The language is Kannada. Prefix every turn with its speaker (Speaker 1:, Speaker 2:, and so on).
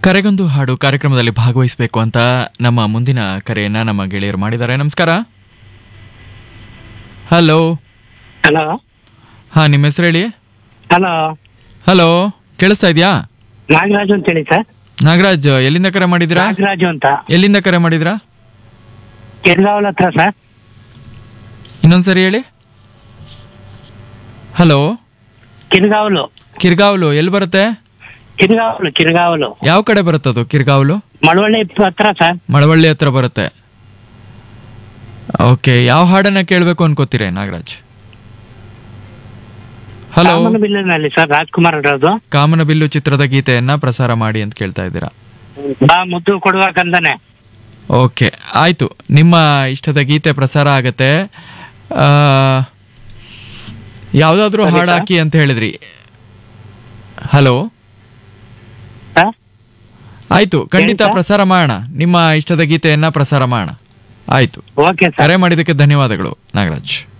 Speaker 1: ಕರೆಗೊಂದು ಹಾಡು ಕಾರ್ಯಕ್ರಮದಲ್ಲಿ ಭಾಗವಹಿಸಬೇಕು ಅಂತ ನಮ್ಮ ಮುಂದಿನ ಕರೆಯನ್ನ ನಮ್ಮ ಗೆಳೆಯರು ಮಾಡಿದ್ದಾರೆ ನಮಸ್ಕಾರ ಹಲೋ
Speaker 2: ಹಲೋ
Speaker 1: ಹಾ ನಿಮ್ಮ ಹೆಸರು ಹೇಳಿ
Speaker 2: ಹಲೋ
Speaker 1: ಹಲೋ ಕೇಳಿಸ್ತಾ ಇದೆಯಾ
Speaker 2: ನಾಗರಾಜು ಅಂತ ಹೇಳಿ ಸರ್
Speaker 1: ನಾಗರಾಜ್ ಎಲ್ಲಿಂದ ಕರೆ ಮಾಡಿದ್ರಾ
Speaker 2: ನಾಗರಾಜು ಅಂತ
Speaker 1: ಎಲ್ಲಿಂದ ಕರೆ ಮಾಡಿದ್ರಾ
Speaker 2: ಕೆರ್ಗಾವಲ್ ಹತ್ರ ಸರ್
Speaker 1: ಇನ್ನೊಂದ್ಸರಿ ಹೇಳಿ ಹಲೋ
Speaker 2: ಕಿರ್ಗಾವಲು
Speaker 1: ಕಿರ್ಗಾವ್ಲು ಎಲ್ಲಿ ಬರುತ್ತೆ
Speaker 2: ಕಿರ್ಗಾವಲು ಕಿರ್ಗಾವಲು
Speaker 1: ಯಾವ ಕಡೆ ಬರುತ್ತದು ಕಿರ್ಗಾವ್ಲು
Speaker 2: ಮಳವಳ್ಳಿ ಹತ್ರ ಸರ್
Speaker 1: ಮಳವಳ್ಳಿ ಹತ್ರ ಬರುತ್ತೆ ಓಕೆ ಯಾವ ಹಾಡನ್ನ ಕೇಳಬೇಕು ಅನ್ಕೋತೀರಿ ನಾಗರಾಜ್ ಹಲೋ
Speaker 2: ರಾಮನ ಬಿಲ್ಲಿನಲ್ಲಿ ಸರ್ ರಾಜ್ಕುಮಾರ್ ಅವರದು
Speaker 1: ಕಾಮನಬಿಲ್ಲು ಚಿತ್ರದ ಗೀತೆಯನ್ನ ಪ್ರಸಾರ ಮಾಡಿ ಅಂತ ಕೇಳ್ತಾ ಇದ್ದೀರಾ
Speaker 2: ಬಾ ಮುದ್ದು ಕೊಡುವಾಗಂದಾನೆ
Speaker 1: ಓಕೆ ಆಯ್ತು ನಿಮ್ಮ ಇಷ್ಟದ ಗೀತೆ ಪ್ರಸಾರ ಆಗತ್ತೆ ಆ, ಯಾವ್ದಾದ್ರು
Speaker 2: ಸರಿ
Speaker 1: ಹಾಡು
Speaker 2: ಸರ್.
Speaker 1: ಹಾಕಿ ಅಂತ ಹೇಳಿದ್ರಿ ಹಲೋ
Speaker 2: ಸರ್
Speaker 1: ಆಯ್ತು ಖಂಡಿತ
Speaker 2: ಹೇಳಿ ಸರ್.
Speaker 1: ಪ್ರಸಾರ ಮಾಡೋಣ ನಿಮ್ಮ ಇಷ್ಟದ ಗೀತೆಯನ್ನ ಪ್ರಸಾರ ಮಾಡೋಣ ಆಯ್ತು
Speaker 2: ಓಕೆ ಸರ್
Speaker 1: ಕರೆ ಮಾಡಿದ್ದಕ್ಕೆ ಧನ್ಯವಾದಗಳು ನಾಗರಾಜ್